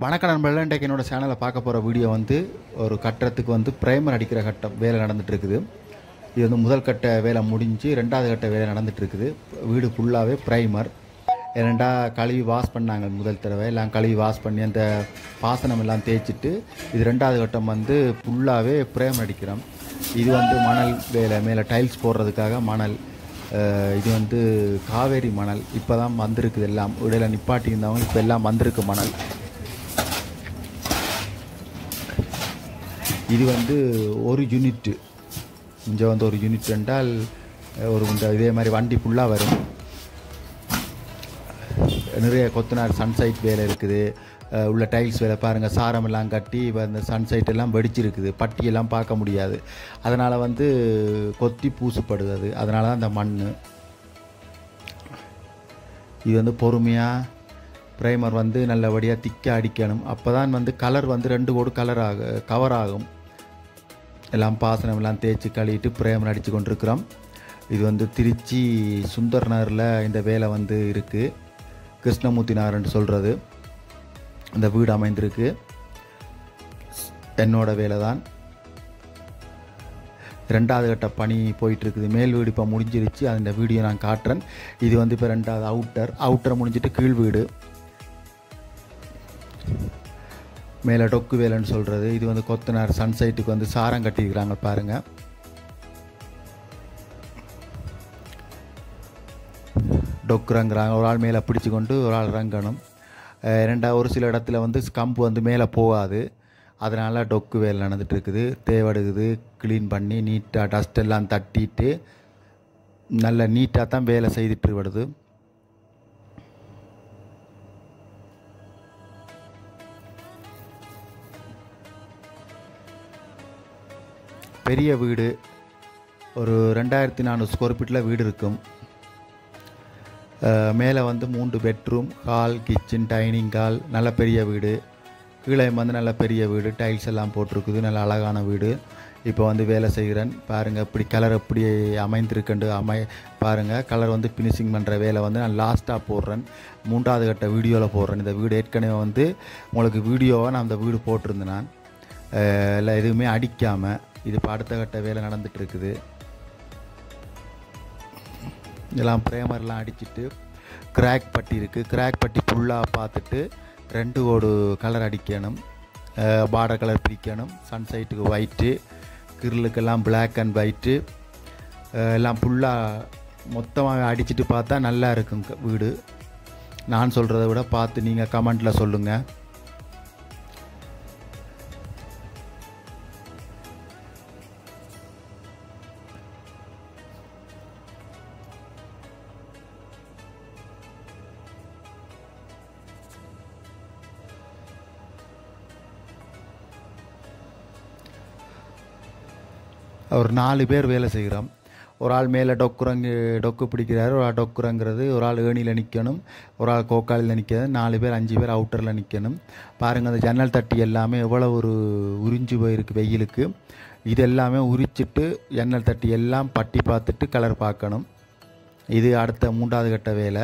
வணக்கம் நண்பர்களே இன்றைக்கு என்னோட சேனலை பார்க்க போகிற வீடியோ வந்து ஒரு கட்டத்துக்கு வந்து ப்ரைமர் அடிக்கிற கட்டம் வேலை நடந்துட்டு இருக்குது இது வந்து முதல் கட்ட வேலை முடிஞ்சு ரெண்டாவது கட்ட வேலை நடந்துட்டு இருக்குது வீடு ஃபுல்லாகவே ப்ரைமர் ரெண்டா கழுவி வாஷ் பண்ணாங்க முதல் தடவை எல்லாம் கழுவி வாஷ் பண்ணி அந்த பாசனம் எல்லாம் தேய்ச்சிட்டு இது ரெண்டாவது கட்டம் வந்து ஃபுல்லாகவே ப்ரேம் அடிக்கிறோம் இது வந்து மணல் வேலை மேலே டைல்ஸ் போடுறதுக்காக மணல் அஹ் இது வந்து காவேரி மணல் இப்போ தான் வந்திருக்குது எல்லாம் இடையில நிப்பாட்டி இருந்தவங்க இப்போ எல்லாம் வந்திருக்கு மணல் இது வந்து ஒரு யூனிட்டு இங்கே வந்து ஒரு யூனிட் என்றால் அஹ், ஒரு இந்த இதே மாதிரி வண்டி ஃபுல்லாக வரும் நிறைய கொத்தனார் சன்சைட் வேலை இருக்குது அஹ், உள்ள டைல்ஸ் வேலை பாருங்கள் சாரம் எல்லாம் கட்டி இப்போ இந்த சன்சைட் எல்லாம் வெடிச்சிருக்குது பட்டியெல்லாம் பார்க்க முடியாது அதனால் வந்து கொத்தி பூசுப்படுது அது அதனால தான் அந்த மண் இது வந்து பொறுமையாக ப்ரைமர் வந்து நல்லபடியாக திக்காக அடிக்கணும் அப்போ தான் வந்து கலர் வந்து ரெண்டு கோடு கலர் ஆக கவர் ஆகும் எல்லாம் பாசனம் எல்லாம் தேய்ச்சி கழுவிட்டு ப்ரைமர் அடித்து கொண்டிருக்கிறோம் இது வந்து திருச்சி சுந்தர் நகரில் இந்த வேலை வந்து இருக்குது கிருஷ்ணமூர்த்தி நகர்னு சொல்கிறது இந்த வீடு அமைந்திருக்கு என்னோட வேலை தான் ரெண்டாவது கட்ட பணி போயிட்டு இருக்குது மேல் வீடு இப்போ முடிஞ்சிருச்சு அந்த வீடியோ நான் காட்டுறேன் இது வந்து இப்போ ரெண்டாவது அவுட்டர் அவுட்டர் முடிஞ்சிட்டு கீழ் வீடு மேலே டொக்கு வேலைன்னு சொல்கிறது இது வந்து கொத்தனார் சன்சைட்டுக்கு வந்து சாரம் கட்டியிருக்கிறாங்க பாருங்கள் டொக்குறங்கிறாங்க ஒரு ஆள் மேலே பிடிச்சு கொண்டு ஒரு ஆள் ரங்கணும் அஹ் ரெண்டாவது ஒரு சில இடத்துல வந்து கம்பு வந்து மேலே போகாது அதனால் டொக்கு வேலை நடந்துட்டு இருக்குது தேவடுக்குது க்ளீன் பண்ணி நீட்டாக டஸ்ட் எல்லாம் தட்டிட்டு நல்ல நீட்டாக தான் வேலை செய்துட்டு வருது பெரிய வீடு ஒரு ரெண்டாயிரத்தி நானூறு ஸ்கொயர் ஃபீட்டில் வீடு இருக்கும் அஹ் மேலே வந்து மூன்று bedroom hall kitchen dining hall நல்ல பெரிய வீடு கீழே வந்து நல்ல பெரிய வீடு டைல்ஸ் எல்லாம் போட்டிருக்குது நல்ல அழகான வீடு இப்போ வந்து வேலை செய்கிறேன் பாருங்கள் இப்படி கலர் எப்படி அமைந்திருக்குண்டு அமை பாருங்கள் கலர் வந்து ஃபினிஷிங் பண்ணுற வேலை வந்து நான் லாஸ்ட்டாக போடுறேன் மூன்றாவது கட்ட வீடியோவில் போடுறேன் இந்த வீடு ஏற்கனவே வந்து உங்களுக்கு வீடியோவை நான் அந்த வீடு போட்டிருந்தேன் நான் அஹ் இல்லை எதுவுமே அடிக்காமல் இது இப்போ அடுத்த கட்ட வேலை நடந்துட்டு இருக்குது இதெல்லாம் ப்ரேமர்லாம் அடிச்சிட்டு கிராக் பட்டி இருக்குது கிராக் பட்டி ஃபுல்லாக பார்த்துட்டு ரெண்டு கோடு கலர் அடிக்கணும் பார்டர் கலர் பிரிக்கணும் சன்சைட்டுக்கு ஒயிட்டு கிரிலுக்கெல்லாம் பிளாக் அண்ட் ஒயிட்டு எல்லாம் ஃபுல்லாக மொத்தமாக அடிச்சிட்டு பார்த்தா நல்லா இருக்கும் க- வீடு நான் சொல்கிறத விட பார்த்து நீங்கள் கமெண்ட்டில் சொல்லுங்கள் ஒரு நாலு பேர் வேலை செய்கிறோம் ஒரு ஆள் மேலே டொக்குரங்கு டொக்கு பிடிக்கிறாரு ஒரு ஆள் டொக்குரங்கிறது ஒரு ஆள் ஏணியில் நிற்கணும் ஒரு ஆள் கோக்காலில் நிற்கிறது நாலு பேர் அஞ்சு பேர் அவுட்டரில் நிற்கணும் பாருங்கள் அந்த ஜன்னல் தட்டி எல்லாமே எவ்வளோ ஒரு உறிஞ்சு போயிருக்கு வெயிலுக்கு இது எல்லாமே உரிச்சிட்டு ஜன்னல் தட்டி எல்லாம் பட்டி பார்த்துட்டு கலர் பார்க்கணும் இது அடுத்த மூன்றாவது கட்ட வேலை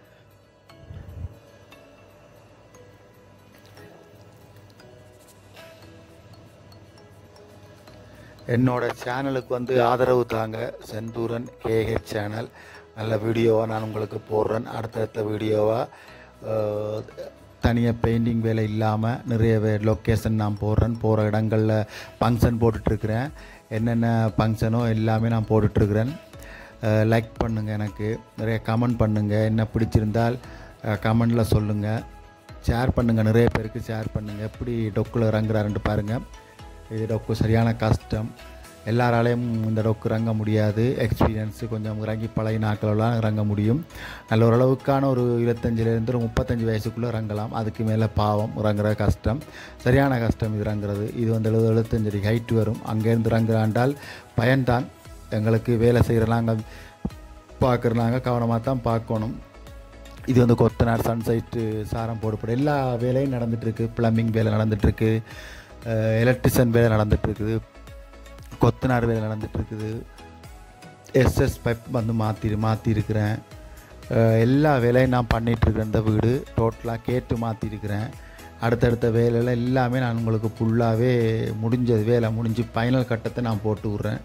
என்னோட சேனலுக்கு வந்து ஆதரவு தாங்க செந்தூரன் கேஹெச் சேனல் நல்ல வீடியோவாக நான் உங்களுக்கு போடுறேன் அடுத்தடுத்த வீடியோவாக தனியாக பெயிண்டிங் வேலை இல்லாமல் நிறைய வே லொக்கேஷன் நான் போடுறேன் போகிற இடங்களில் ஃபங்க்ஷன் போட்டுட்ருக்கிறேன் என்னென்ன ஃபங்க்ஷனோ எல்லாமே நான் போட்டுட்ருக்கிறேன் லைக் பண்ணுங்கள் எனக்கு நிறைய கமெண்ட் பண்ணுங்கள் என்ன பிடிச்சிருந்தால் கமெண்டில் சொல்லுங்கள் ஷேர் பண்ணுங்கள் நிறைய பேருக்கு ஷேர் பண்ணுங்கள் எப்படி டொக்கில் இறங்குறாருன்ட்டு பாருங்கள் இது டொக்கு சரியான கஷ்டம் எல்லாராலையும் இந்த டொக்கு இறங்க முடியாது எக்ஸ்பீரியன்ஸு கொஞ்சம் இறங்கி பழைய நாட்களெல்லாம் இறங்க முடியும் நல்ல ஓரளவுக்கான ஒரு இருபத்தஞ்சிலேருந்து ஒரு முப்பத்தஞ்சு வயசுக்குள்ளே இறங்கலாம் அதுக்கு மேலே பாவம் இறங்குற கஷ்டம் சரியான கஷ்டம் இது இறங்குறது இது வந்து எழுபது எழுபத்தஞ்சு ஹைட் வரும் அங்கேருந்து இறங்குறாண்டால் பயன்தான் எங்களுக்கு வேலை செய்கிற நாங்கள் பார்க்குற நாங்கள் கவனமாக தான் பார்க்கணும் இது வந்து கொத்தனார் சன்சைட்டு சாரம் போடப்படும் எல்லா வேலையும் நடந்துகிட்ருக்கு ப்ளம்பிங் வேலை நடந்துகிட்ருக்கு எலக்ட்ரிஷியன் வேலை நடந்துகிட்ருக்குது கொத்தனார் வேலை நடந்துகிட்ருக்குது எஸ்எஸ் பைப் வந்து மாற்றி மாற்றிருக்கிறேன் எல்லா வேலையும் நான் பண்ணிகிட்ருக்கிறேன் இந்த வீடு டோட்டலாக கேட்டு மாற்றிருக்கிறேன் அடுத்தடுத்த வேலையில் எல்லாமே நான் உங்களுக்கு ஃபுல்லாகவே முடிஞ்சது வேலை முடிஞ்சு ஃபைனல் கட்டத்தை நான் போட்டு விட்றேன்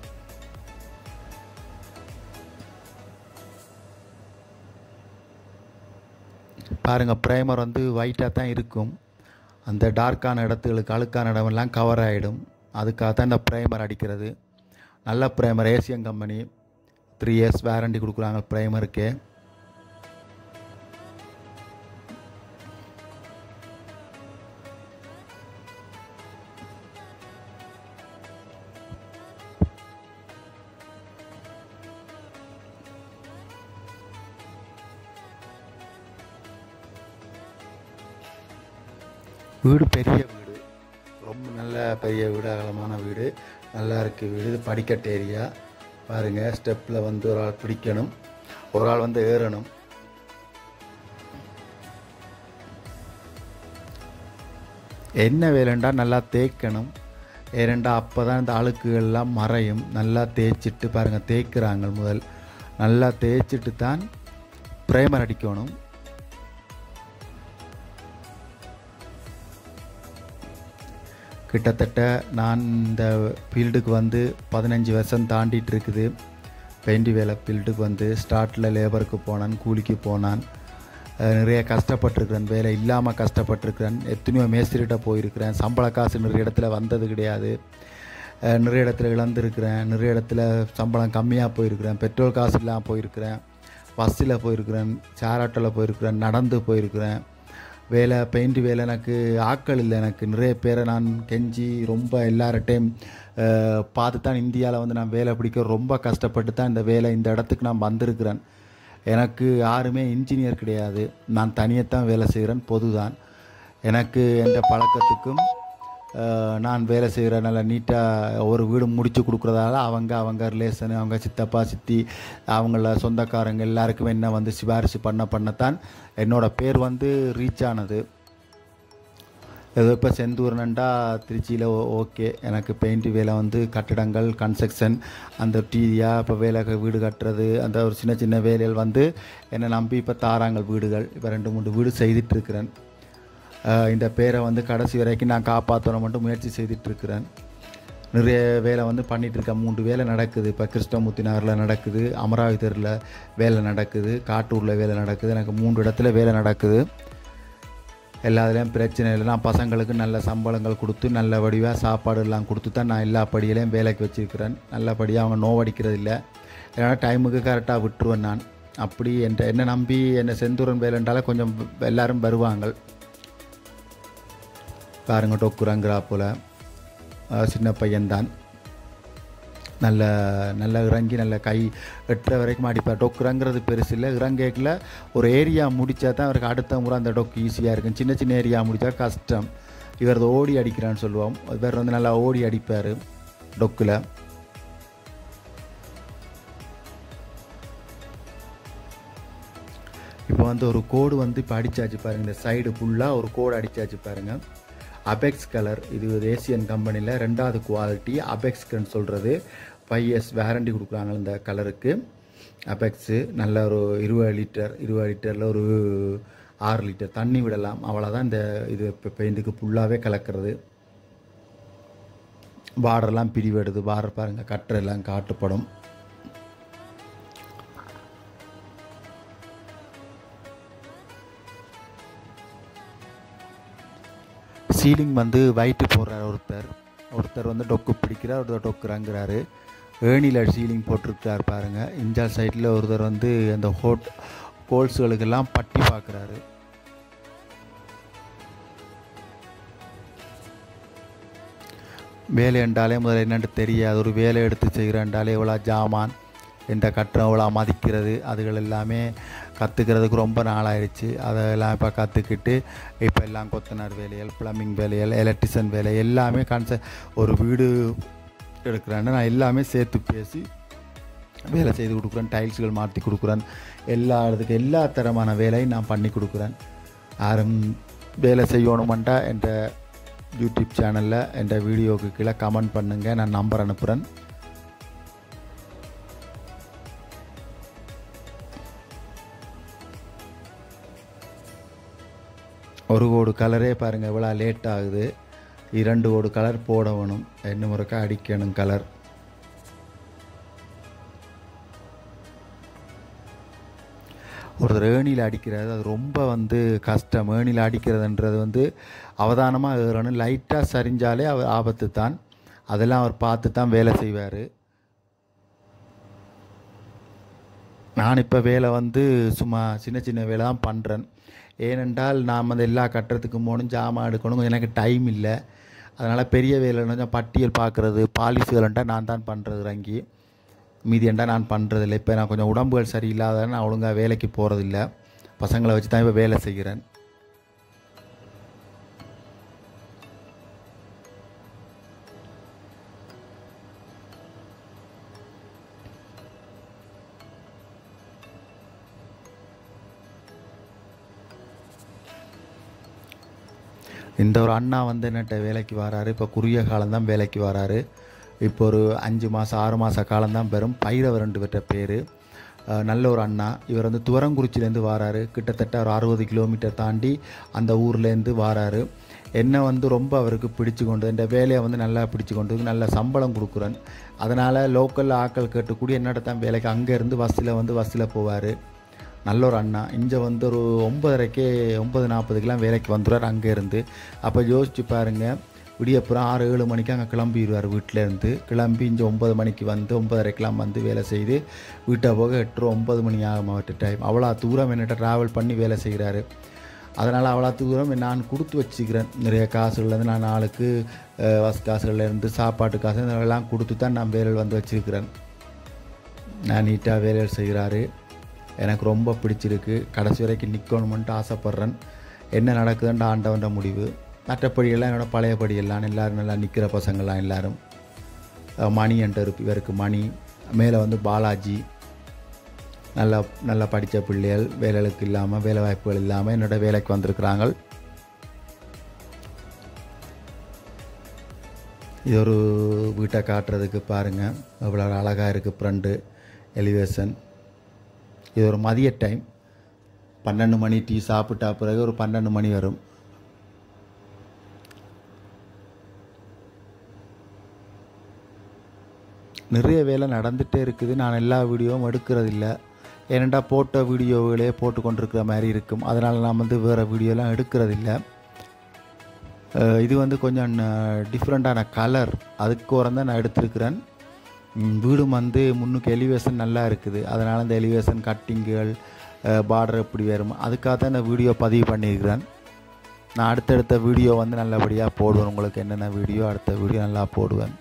பாருங்கள் ப்ரைமர் வந்து ஒயிட்டாக தான் இருக்கும் அந்த டார்க்கான இடத்துகளுக்கு அழுக்கான இடமெல்லாம் கவர் ஆகிடும் அதுக்காக தான் இந்த ப்ரைமர் அடிக்கிறது நல்ல primer Asian company three years warranty கொடுக்குறாங்க ப்ரைமருக்கு வீடு பெரிய வீடு ரொம்ப நல்ல பெரிய வீடு அகலமான வீடு நல்லா இருக்குது வீடு இது படிக்கட்டு ஏரியா பாருங்கள் ஸ்டெப்பில் வந்து ஒரு ஆள் பிடிக்கணும் ஒரு ஆள் வந்து ஏறணும் என்ன வேலைண்டா நல்லா தேய்க்கணும் ஏனெண்டா அப்போ தான் இந்த அழுக்குகள்லாம் மறையும் நல்லா தேய்ச்சிட்டு பாருங்கள் தேய்க்கிறாங்க முதல் நல்லா தேய்ச்சிட்டு தான் ப்ரைமர் அடிக்கணும் கிட்டத்தட்ட நான் இந்த ஃபீல்டுக்கு வந்து பதினஞ்சு வருஷம் தாண்டிட்டு இருக்குது பெயிண்டி வேலை ஃபீல்டுக்கு வந்து ஸ்டார்ட்டில் லேபருக்கு போனான் கூலிக்கு போனான் அஹ் நிறைய கஷ்டப்பட்டிருக்கிறேன் வேலை இல்லாமல் கஷ்டப்பட்டிருக்கிறேன் எத்தனையோ மேஸ்திரிகிட்ட போயிருக்கிறேன் சம்பள காசு நிறைய இடத்துல வந்தது கிடையாது அஹ் நிறைய இடத்துல இழந்திருக்கிறேன் நிறைய இடத்துல சம்பளம் கம்மியாக போயிருக்கிறேன் பெட்ரோல் காசு இல்லாமல் போயிருக்கிறேன் பஸ்ஸில் போயிருக்கிறேன் சேர் ஆட்டோவில் போயிருக்கிறேன் நடந்து போயிருக்கிறேன் வேலை பெயிண்ட் வேலை எனக்கு ஆட்கள் இல்லை எனக்கு நிறைய பேரை நான் கெஞ்சி ரொம்ப எல்லார்ட்டையும் பார்த்து தான் இந்தியாவில் வந்து நான் வேலை பிடிக்க ரொம்ப கஷ்டப்பட்டு தான் இந்த வேலை இந்த இடத்துக்கு நான் வந்திருக்கிறேன் எனக்கு யாருமே இன்ஜினியர் கிடையாது நான் தனியத்தான் வேலை செய்கிறேன் பொதுதான் எனக்கு எந்த பழக்கத்துக்கும் அஹ், நான் வேலை செய்கிற நல்லா நீட்டாக ஒரு வீடு முடித்து கொடுக்குறதால அவங்க அவங்க ரிலேஷனு அவங்க சித்தப்பா சித்தி அவங்கள சொந்தக்காரங்க எல்லாருக்குமே என்ன வந்து சிபாரிசு பண்ண பண்ணத்தான் என்னோடய பேர் வந்து ரீச் ஆனது ஏதோ இப்போ செந்தூரனண்டா திருச்சியில் ஓகே எனக்கு பெயிண்ட் வேலை வந்து கட்டிடங்கள் கன்ஸ்ட்ரக்ஷன் அந்த டீரியா இப்போ வேலை க- வீடு கட்டுறது அந்த ஒரு சின்ன சின்ன வேலைகள் வந்து என்னை நம்பி இப்போ தாராங்கள் வீடுகள் இப்போ ரெண்டு மூணு வீடு செய்துட்ருக்கிறேன் இந்த பேரை வந்து கடைசி வரைக்கும் நான் காப்பாற்றணும் மட்டும் முயற்சி செய்துட்ருக்கிறேன் நிறைய வேலை வந்து பண்ணிட்டு இருக்கேன் மூன்று வேலை நடக்குது இப்போ கிருஷ்ணமூர்த்தி நகரில் நடக்குது அமராவதி தெருவில் வேலை நடக்குது காட்டூரில் வேலை நடக்குது எனக்கு மூன்று இடத்துல வேலை நடக்குது எல்லாத்துலேயும் பிரச்சனை இல்லை நான் பசங்களுக்கு நல்ல சம்பளங்கள் கொடுத்து நல்ல வடிவாக சாப்பாடு எல்லாம் கொடுத்து தான் நான் எல்லா படியிலையும் வேலைக்கு வச்சிருக்கிறேன் நல்லபடியாக அவங்க நோவடிக்கிறது இல்லை ஏன்னா டைமுக்கு கரெக்டாக விட்டுருவேன் நான் அப்படி என்ற என்னை நம்பி என்னை செந்தூரன் வேலைன்றால கொஞ்சம் எல்லாரும் வருவாங்க பாருங்க டொக்குறங்கிறா போல் சின்ன பையன்தான் நல்ல நல்ல இறங்கி நல்ல கை எட்டுற வரைக்கும் அடிப்பார் டொக்குறங்கிறது பெருசு இல்லை இறங்கேக்கில் ஒரு ஏரியா முடித்தா தான் அவருக்கு அடுத்த முறை அந்த டொக்கு ஈஸியாக இருக்கும் சின்ன சின்ன ஏரியா முடித்தா கஷ்டம் இவர் ஓடி அடிக்கிறான்னு சொல்லுவோம் இவர் வந்து நல்லா ஓடி அடிப்பார் டொக்கில் இப்போ வந்து ஒரு கோடு வந்து இப்போ அடிச்சாச்சு பாருங்க இந்த சைடு ஃபுல்லாக ஒரு கோடு அடிச்சாச்சு பாருங்க அபெக்ஸ் கலர் இது ஒரு ஏசியன் கம்பெனியில் ரெண்டாவது குவாலிட்டி அபெக்ஸ்க்குன்னு சொல்கிறது ஃபைவ் இயர்ஸ் வேரண்டி கொடுக்குறாங்க இந்த கலருக்கு அபெக்ஸு நல்ல ஒரு இருபது லிட்டர் இருபது லிட்டரில் ஒரு ஆறு லிட்டர் தண்ணி விடலாம் அவ்வளோதான் இந்த இது இப்போ பெயிண்ட்டுக்கு ஃபுல்லாகவே கலக்கிறது பார்டர்லாம் பிரிவெடுது பார்டர் பாருங்கள் கட்டுறெல்லாம் காட்டுப்படும் சீலிங் வந்து வைட்டு போடுறார் ஒருத்தர் ஒருத்தர் வந்து டொக்கு பிடிக்கிறார் ஒருத்தர் டொக்குறாங்கிறாரு ஏணியில் சீலிங் போட்டிருக்கார் பாருங்கள் இஞ்சால் சைடில் ஒருத்தர் வந்து அந்த ஹோட் கோல்ஸுகளுக்கெல்லாம் பட்டி பார்க்குறாரு வேலை என்றாலே முதல்ல என்னென்னு தெரியாது ஒரு வேலை எடுத்து செய்கிறேன்டாலே எவ்வளோ ஜாமான் எந்த கட்டுறம் எவ்வளோ மதிக்கிறது அதுகள் எல்லாமே கற்றுக்கிறதுக்கு ரொம்ப நாளாயிருச்சு அதெல்லாம் இப்போ கற்றுக்கிட்டு இப்போ எல்லாம் கொத்தனார் வேலைகள் ப்ளம்பிங் வேலைகள் எலக்ட்ரிஷியன் வேலை எல்லாமே கான்ச ஒரு வீடு எடுக்கிறேன்னு நான் எல்லாமே சேர்த்து பேசி வேலை செய்து கொடுக்குறேன் டைல்ஸுகள் மாற்றி கொடுக்குறேன் எல்லா இடத்துக்கு எல்லா தரமான வேலையும் நான் பண்ணி கொடுக்குறேன் யாரும் வேலை செய்யணுமெண்டா என்ற யூடியூப் சேனலில் என்ற வீடியோவுக்கு கீழே கமெண்ட் பண்ணுங்கள் நான் நம்பர் அனுப்புகிறேன் ஒரு கோடு கலரே பாருங்கள் இவ்வளோ லேட் ஆகுது இரண்டு கோடு கலர் போட வேணும் இன்னும் ஒருக்கா அடிக்கணும் கலர் ஒருத்தர் ஏணியில் அடிக்கிறது அது ரொம்ப வந்து கஷ்டம் ஏணியில் அடிக்கிறதுன்றது வந்து அவதானமாக ஏறணும் லைட்டாக சரிஞ்சாலே அவர் ஆபத்து தான் அதெல்லாம் அவர் பார்த்து தான் வேலை செய்வார் நான் இப்போ வேலை வந்து சும்மா சின்ன சின்ன வேலை தான் பண்ணுறேன் ஏனென்றால் நாம் வந்து எல்லா கட்டுறதுக்கும் போகணும் ஜாமான் எடுக்கணும் எனக்கு டைம் இல்லை அதனால் பெரிய வேலை கொஞ்சம் பட்டியல் பார்க்குறது பாலிஸ் வேலைன்ட்டா நான் தான் பண்ணுறது இறங்கி மீதி ஏன்டா நான் பண்ணுறதில்ல இப்போ நான் கொஞ்சம் உடம்புகள் சரியில்லாத நான் ஒழுங்காக வேலைக்கு போகிறதில்ல பசங்களை வச்சு தான் இப்போ வேலை செய்கிறேன் இந்த ஒரு அண்ணா வந்து என்னட்ட வேலைக்கு வராரு இப்போ குறுகிய காலம்தான் வேலைக்கு வராரு இப்போ ஒரு அஞ்சு மாதம் ஆறு மாத காலம்தான் பெறும் பைரவர் ரெண்டு பேர்ட்ட பேர் நல்ல ஒரு அண்ணா இவர் வந்து துவரங்குறிச்சிலேருந்து வாராரு கிட்டத்தட்ட ஒரு அறுபது கிலோமீட்டர் தாண்டி அந்த ஊர்லேருந்து வாராரு என்ன வந்து ரொம்ப அவருக்கு பிடிச்சு கொண்டு இந்த வேலையை வந்து நல்லா பிடிச்சு கொண்டு நல்ல சம்பளம் கொடுக்குறேன் அதனால் லோக்கல் ஆட்கள் கேட்டுக்கூடி என்னோட தான் வேலைக்கு அங்கேருந்து பஸ்ஸில் வந்து பஸ்ஸில் போவார் நல்ல ஒரு அண்ணா இங்கே வந்து ஒரு ஒம்பதரைக்கே ஒம்பது நாற்பதுக்கெலாம் வேலைக்கு வந்துடுவார் அங்கேருந்து அப்போ யோசிச்சு பாருங்கள் விடியப்புறம் ஆறு ஏழு மணிக்கு அங்கே கிளம்பிடுவார் வீட்டிலேருந்து கிளம்பி இங்கே ஒம்பது மணிக்கு வந்து ஒம்பதரைக்கெலாம் வந்து வேலை செய்து வீட்டை போக எட்டு ஒம்பது மணி ஆகும் அவர்கிட்ட டைம் அவ்வளோ தூரம் என்னட்ட ட்ராவல் பண்ணி வேலை செய்கிறாரு அதனால் அவ்வளோ தூரம் நான் கொடுத்து வச்சுக்கிறேன் நிறைய காசுலேருந்து நான் நாளுக்கு பஸ் காசுகள்லேருந்து சாப்பாட்டு காசு இதெல்லாம் கொடுத்து தான் நான் வேலையில் வந்து வச்சுருக்கிறேன் நான் நீட்டாக வேலைகள் செய்கிறாரு எனக்கு ரொம்ப பிடிச்சிருக்கு கடைசி வரைக்கும் நிற்கணுமென்ட்டு ஆசைப்பட்றேன் என்ன நடக்குதுன்ற ஆண்டவன்ற முடிவு மற்றபடியெல்லாம் என்னோட பழையபடியெல்லாம் எல்லோரும் நல்லா நிற்கிற பசங்கள்லாம் எல்லோரும் மணி என்ற இவருக்கு மணி மேலே வந்து பாலாஜி நல்லா நல்லா படித்த பிள்ளைகள் வேலைகளுக்கு இல்லாமல் வேலை வாய்ப்புகள் இல்லாமல் என்னோட வேலைக்கு வந்திருக்கிறாங்க இது ஒரு வீட்டை காட்டுறதுக்கு பாருங்கள் எவ்வளோ அழகாக இருக்குது ஃப்ரண்ட்டு எலிவேஷன் இது ஒரு மதிய டைம் பன்னெண்டு மணி டீ சாப்பிட்டா பிறகு ஒரு பன்னெண்டு மணி வரும் நிறைய வேலை நடந்துகிட்டே இருக்குது நான் எல்லா வீடியோவும் எடுக்கிறதில்ல ஏனெண்டா போட்ட வீடியோவிலே போட்டு கொண்டிருக்கிற மாதிரி இருக்கும் அதனால் நான் வந்து வேறு வீடியோலாம் எடுக்கிறதில்ல இது வந்து கொஞ்சம் டிஃப்ரெண்ட்டான கலர் அதுக்கு ஓரம் தான் நான் எடுத்திருக்கிறேன் வீடும் வந்து முன்னுக்கு எலிவேஷன் நல்லா இருக்குது அதனால் இந்த எலிவேஷன் கட்டிங்குகள் பார்டர் எப்படி வரும் அதுக்காக தான் இந்த வீடியோ பதிவு பண்ணியிருக்கிறேன் நான் அடுத்தடுத்த வீடியோ வந்து நல்லபடியாக போடுவேன் உங்களுக்கு என்னென்ன வீடியோ அடுத்த வீடியோ நல்லா போடுவேன்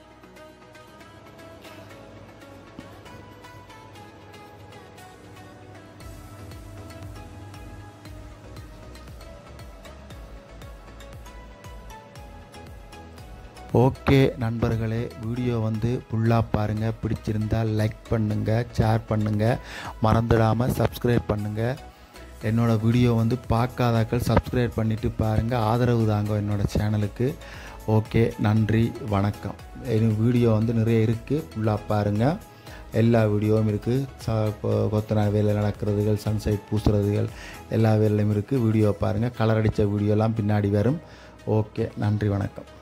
ஓகே நண்பர்களே வீடியோ வந்து ஃபுல்லாக பாருங்கள் பிடிச்சிருந்தால் லைக் பண்ணுங்கள் ஷேர் பண்ணுங்கள் மறந்துடாமல் சப்ஸ்கிரைப் பண்ணுங்கள் என்னோடய வீடியோ வந்து பார்க்காதாக்கள் சப்ஸ்கிரைப் பண்ணிவிட்டு பாருங்கள் ஆதரவு தாங்க என்னோடய சேனலுக்கு ஓகே நன்றி வணக்கம் வீடியோ வந்து நிறைய இருக்குது ஃபுல்லாக பாருங்கள் எல்லா வீடியோவும் இருக்குது ச கொத்தனார் வேலை நடக்கிறதுகள் சன்சைட் பூசுறதுகள் எல்லா வேலையும் இருக்குது வீடியோ பாருங்கள் கலர் அடித்த வீடியோலாம் பின்னாடி வரும் ஓகே நன்றி வணக்கம்